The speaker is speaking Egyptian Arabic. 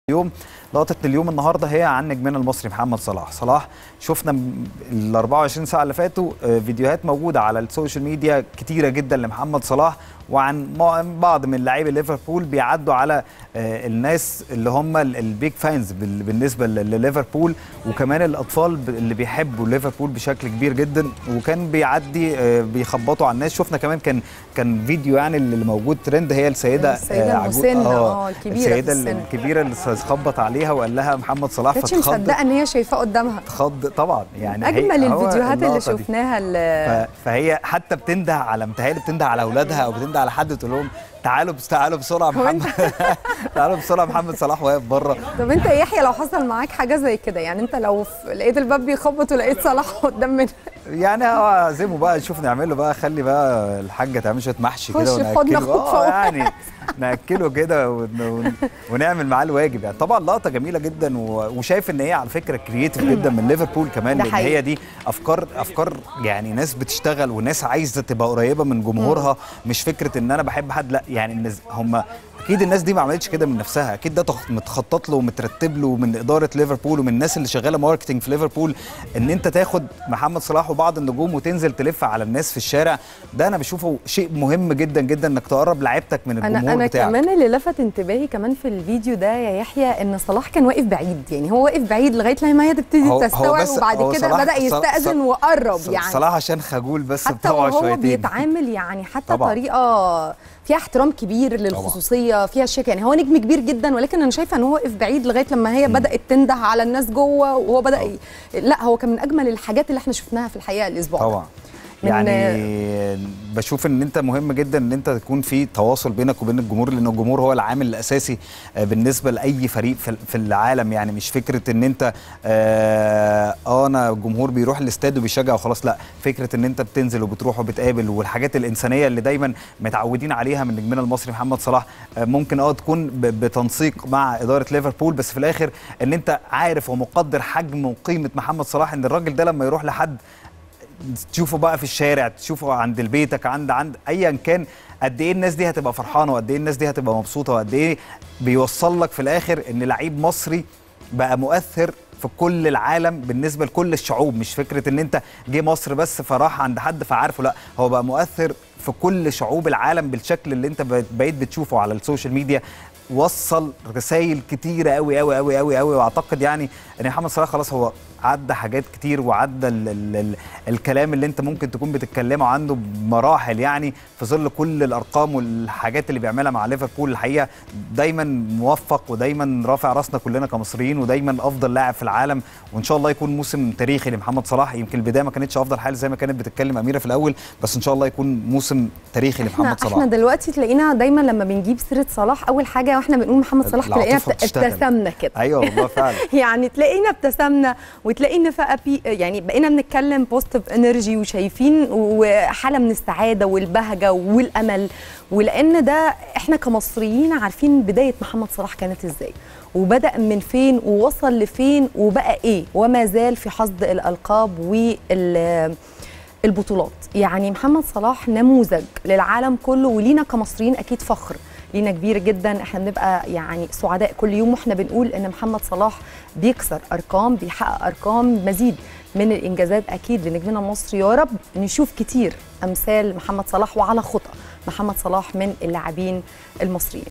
اليوم لقطه اليوم النهارده هي عن نجمنا المصري محمد صلاح صلاح شفنا م- ال 24 ساعه اللي فاتوا آه، فيديوهات موجوده على السوشيال ميديا كتيره جدا لمحمد صلاح وعن م- بعض من لاعبي ليفربول بيعدوا على آه، الناس اللي هم ال- البيج فانز بال- بالنسبه ل- لليفربول وكمان الاطفال ب- اللي بيحبوا ليفربول بشكل كبير جدا وكان بيعدي آه، بيخبطوا على الناس شفنا كمان كان كان فيديو يعني اللي موجود ترند هي السيده السيدة آه، عجوز- المسنة، آه، الكبيرة في السيده السن. الكبيره اللي خبط عليها وقال لها محمد صلاح كانتش فاتخض مصدقه ان هي شايفاه قدامها اتخض طبعا يعني هي- اجمل هو الفيديوهات اللي اللقطة دي. شفناها اللي ف- فهي حتى بتنده على متهيألي بتنده على اولادها او بتنده على حد تقول لهم تعالوا بس تعالوا بسرعه هو محمد تعالوا بسرعه محمد صلاح واقف بره طب انت يا يحيى لو حصل معاك حاجه زي كده يعني انت لو في- لقيت الباب بيخبط ولقيت صلاح قدام منك يعني هو اعزمه بقى نشوف نعمله بقى خلي بقى الحاجه تعمل شويه محشي كده خش في حضن وناكله أخوك اه فوق. يعني ناكله كده ون- ون- ونعمل معاه الواجب يعني طبعا لقطه جميله جدا و- وشايف ان هي على فكره كرييتيف جدا من ليفربول كمان ده لان حقيقي. هي دي افكار افكار يعني ناس بتشتغل وناس عايزه تبقى قريبه من جمهورها مش فكره ان انا بحب حد لا يعني الناس هم اكيد الناس دي ما عملتش كده من نفسها اكيد ده تخ- متخطط له ومترتب له من اداره ليفربول ومن الناس اللي شغاله ماركتنج في ليفربول ان انت تاخد محمد صلاح وبعض النجوم وتنزل تلف على الناس في الشارع ده انا بشوفه شيء مهم جدا جدا انك تقرب لعيبتك من الجمهور انا انا بتاعك كمان اللي لفت انتباهي كمان في الفيديو ده يا يحيى ان صلاح كان واقف بعيد يعني هو واقف بعيد لغايه لما هي تبتدي هو- هو تستوعب بس- وبعد هو كده صلاح- بدا صل- يستاذن صل- وقرب ص- يعني صلاح عشان خجول بس حتى بطبعه وهو شويتين بيتعامل يعني حتى طبعاً. طريقه فيها احترام كبير للخصوصيه فيها شيك يعني هو نجم كبير جدا ولكن انا شايفه ان هو واقف بعيد لغايه لما هي بدات تنده على الناس جوه وهو بدا ي... لا هو كان من اجمل الحاجات اللي احنا شفناها في الحقيقه الاسبوع ده. طبعا من- يعني بشوف ان انت مهم جدا ان انت تكون في تواصل بينك وبين الجمهور لان الجمهور هو العامل الاساسي آه، بالنسبه لاي فريق في في العالم يعني مش فكره ان انت اه آه، انا الجمهور بيروح الاستاد وبيشجع وخلاص لا فكره ان انت بتنزل وبتروح وبتقابل والحاجات الانسانيه اللي دايما متعودين عليها من نجمنا المصري محمد صلاح آه، ممكن اه تكون ب- بتنسيق مع اداره ليفربول بس في الاخر ان انت عارف ومقدر حجم وقيمه محمد صلاح ان الراجل ده لما يروح لحد تشوفه بقى في الشارع تشوفه عند بيتك عند عند ايا كان قد ايه الناس دي هتبقى فرحانه وقد ايه الناس دي هتبقى مبسوطه وقد ايه بيوصل لك في الاخر ان لعيب مصري بقى مؤثر في كل العالم بالنسبه لكل الشعوب مش فكره ان انت جه مصر بس فراح عند حد فعارفه لا هو بقى مؤثر في كل شعوب العالم بالشكل اللي انت بقيت بقيت بتشوفه على السوشيال ميديا وصل رسائل كتيره قوي قوي قوي قوي قوي واعتقد يعني ان محمد صلاح خلاص هو عدى حاجات كتير وعدى ال ال ال الكلام اللي انت ممكن تكون بتتكلمه عنده بمراحل يعني في ظل كل الارقام والحاجات اللي بيعملها مع ليفربول الحقيقه دايما موفق ودايما رافع راسنا كلنا كمصريين ودايما افضل لاعب في العالم وان شاء الله يكون موسم تاريخي لمحمد صلاح يمكن البدايه ما كانتش افضل حال زي ما كانت بتتكلم اميره في الاول بس ان شاء الله يكون موسم تاريخي احنا لمحمد صلاح احنا دلوقتي تلاقينا دايما لما بنجيب سيره صلاح اول حاجه واحنا بنقول محمد صلاح تلاقينا العاطفة ابت- بتشتغل. ابتسمنا كده ايوه والله فعلا يعني تلاقينا ابتسمنا وتلاقينا بقى بي يعني بقينا بنتكلم بوزيتيف انرجي وشايفين وحاله من السعاده والبهجه والامل ولان ده احنا كمصريين عارفين بدايه محمد صلاح كانت ازاي وبدا من فين ووصل لفين وبقى ايه وما زال في حصد الالقاب وال البطولات يعني محمد صلاح نموذج للعالم كله ولينا كمصريين اكيد فخر لينا كبير جدا احنا بنبقى يعني سعداء كل يوم واحنا بنقول ان محمد صلاح بيكسر ارقام بيحقق ارقام مزيد من الانجازات اكيد لنجمنا المصري يا رب نشوف كتير امثال محمد صلاح وعلى خطى محمد صلاح من اللاعبين المصريين